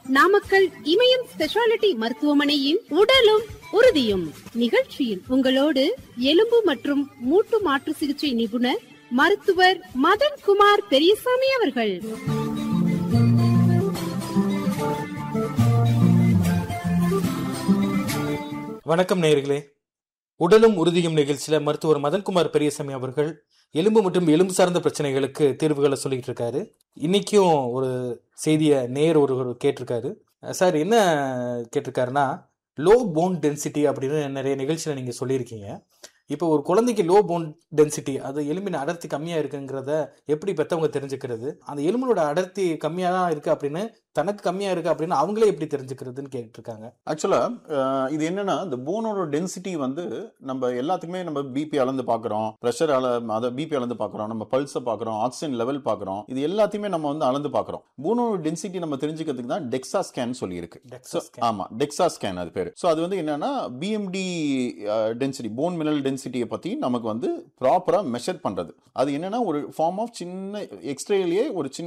நாமக்கல் இமயம் speciality மருத்துவமனையின் உடலும் உறுதியும் நிகழ்ச்சியில் உங்களோடு எலும்பு மற்றும் மூட்டு மாற்று சிகிச்சை நிபுணர் மருத்துவர் மதன் குமார் பெரியசாமி அவர்கள் வணக்கம் நேயர்களே உடலும் உறுதியும் நிகழ்ச்சியில மருத்துவர் மதன்குமார் பெரியசாமி அவர்கள் எலும்பு மற்றும் எலும்பு சார்ந்த பிரச்சனைகளுக்கு தீர்வுகளை சொல்லிட்டு இருக்காரு இன்னைக்கும் ஒரு செய்தியை நேர் ஒருவர் கேட்டிருக்காரு சார் என்ன கேட்டிருக்காருன்னா லோ போன் டென்சிட்டி அப்படின்னு நிறைய நிகழ்ச்சியில நீங்க சொல்லியிருக்கீங்க இப்போ ஒரு குழந்தைக்கு லோ போன் டென்சிட்டி அது எலும்பின் அடர்த்தி கம்மியா இருக்குங்கிறத எப்படி பெற்றவங்க தெரிஞ்சுக்கிறது அந்த எலும்பினோட அடர்த்தி கம்மியா தான் இருக்கு அப்படின்னு தனக்கு கம்மியா இருக்கு அப்படின்னு அவங்களே எப்படி தெரிஞ்சுக்கிறதுன்னு கேட்டிருக்காங்க ஆக்சுவலா இது என்னன்னா இந்த போனோட டென்சிட்டி வந்து நம்ம எல்லாத்துக்குமே நம்ம பிபி அளந்து பாக்குறோம் ப்ரெஷர் அள அதை பிபி அளந்து பாக்குறோம் நம்ம பல்ஸை பாக்குறோம் ஆக்சிஜன் லெவல் பாக்குறோம் இது எல்லாத்தையுமே நம்ம வந்து அளந்து பாக்குறோம் போனோட டென்சிட்டி நம்ம தெரிஞ்சுக்கிறதுக்கு தான் டெக்ஸா ஸ்கேன் சொல்லி இருக்கு DEXA scan. ஆமா டெக்ஸா ஸ்கேன் அது பேரு ஸோ அது வந்து என்னன்னா பிஎம்டி டென்சிட்டி போன் மினரல் டென்சிட்டியை பத்தி நமக்கு வந்து ப்ராப்பரா மெஷர் பண்றது அது என்னன்னா ஒரு ஃபார்ம் ஆஃப் சின்ன எக்ஸ்ரேலயே ஒரு சின்ன